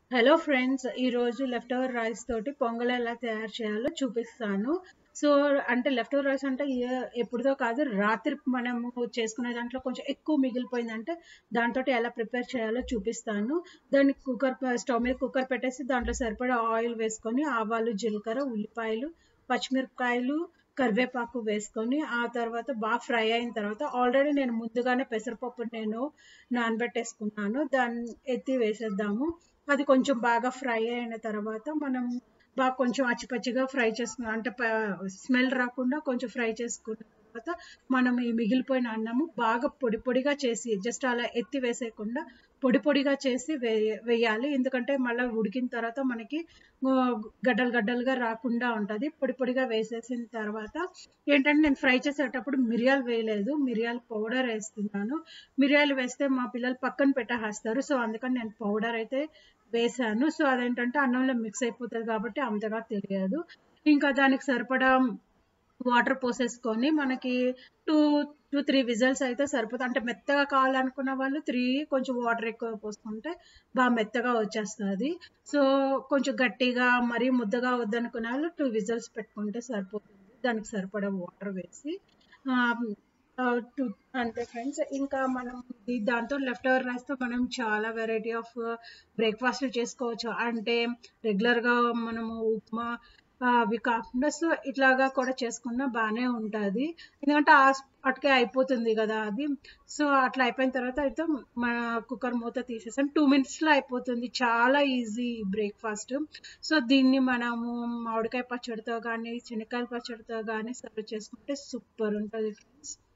hello friends ఈరోజు left over rice తోటి పొంగల్ ఎలా తయారు చేయాలో చూపిస్తాను సో అంటే లెఫ్ట్ ఓవర్ రైస్ అంటే ఏ- ఎప్పుడుదో కాదు రాత్రి మనము చేసుకునే దాంట్లో కొంచెం ఎక్కువ మిగిలిపోయిందంటే దాంతో ఎలా ప్రిపేర్ చేయాలో చూపిస్తాను దాన్ని కుక్కర్ స్టవ్ మీద కుక్కర్ పెట్టేసి దాంట్లో సరిపడా ఆయిల్ వేసుకొని ఆవాలు జీలకర్ర ఉల్లిపాయలు పచ్చిమిరపకాయలు కరివేపాకు వేసుకొని ఆ తర్వాత బాగా ఫ్రై అయిన తర్వాత ఆల్రెడీ నేను ముందుగానే పెసరపప్పు నేను నానబెట్టేసుకున్నాను దాన్ని ఎత్తి వేసేద్దాము అది కొంచెం బాగా ఫ్రై అయిన తర్వాత మనం బాగా కొంచెం అచ్చిపచ్చిగా ఫ్రై చేసుకున్నాం అంటే స్మెల్ రాకుండా కొంచెం ఫ్రై చేసుకున్న తర్వాత మనం ఈ మిగిలిపోయిన అన్నము బాగా పొడి పొడిగా చేసి జస్ట్ అలా ఎత్తి వేసేయకుండా పొడి పొడిగా చేసి వే వేయాలి ఎందుకంటే మళ్ళీ ఉడికిన తర్వాత మనకి ఆ, గడ్డలు గడ్డలుగా రాకుండా ఉంటుంది పొడి పొడిగా వేసేసిన తర్వాత ఏంటంటే నేను ఫ్రై చేసేటప్పుడు మిరియాలు వేయలేదు మిరియాల పౌడర్ వేస్తున్నాను మిరియాలు వేస్తే మా పిల్లలు పక్కన పెట్టేస్తారు సో అందుకని నేను పౌడర్ అయితే వేసాను సో అదేంటంటే అన్నంలో మిక్స్ అయిపోతుంది కాబట్టి అంతగా తెలియదు ఇంకా దానికి సరిపడా వాటర్ పోసేసుకొని మనకి టూ టూ త్రీ విజల్స్ అయితే సరిపోతుంది అంటే మెత్తగా కావాలనుకున్న వాళ్ళు త్రీ కొంచెం వాటర్ ఎక్కువ పోసుకుంటే బాగా మెత్తగా వచ్చేస్తుంది సో కొంచెం గట్టిగా మరీ ముద్దగా వద్దనుకునే వాళ్ళు టూ విజల్స్ పెట్టుకుంటే సరిపోతుంది దానికి సరిపడా వాటర్ వేసి ఆ, ఆ, టూ అంతే ఫ్రెండ్స్ ఇంకా మనం ఇది దాంతో లెఫ్ట్ ఓవర్ రైస్తో మనం చాలా వెరైటీ ఆఫ్ బ్రేక్ఫాస్ట్ చేసుకోవచ్చు అంటే రెగ్యులర్గా మనము ఉప్మా ఆ, అవి కాకుండా సో ఇట్లాగా కూడా చేసుకున్నా బాగానే ఉంటుంది ఎందుకంటే ఆ అటుకే అయిపోతుంది కదా అది సో అట్లా అయిపోయిన తర్వాత అయితే మన కుక్కర్ మూత తీసేసాం టూ మినిట్స్లో అయిపోతుంది చాలా ఈజీ బ్రేక్ఫాస్ట్ సో దీన్ని మనము మామిడికాయ పచ్చడితో కానీ శనక్కాయల పచ్చడితో కానీ సర్వ్ చేసుకుంటే సూపర్ ఉంటుంది ఫ్రెండ్స్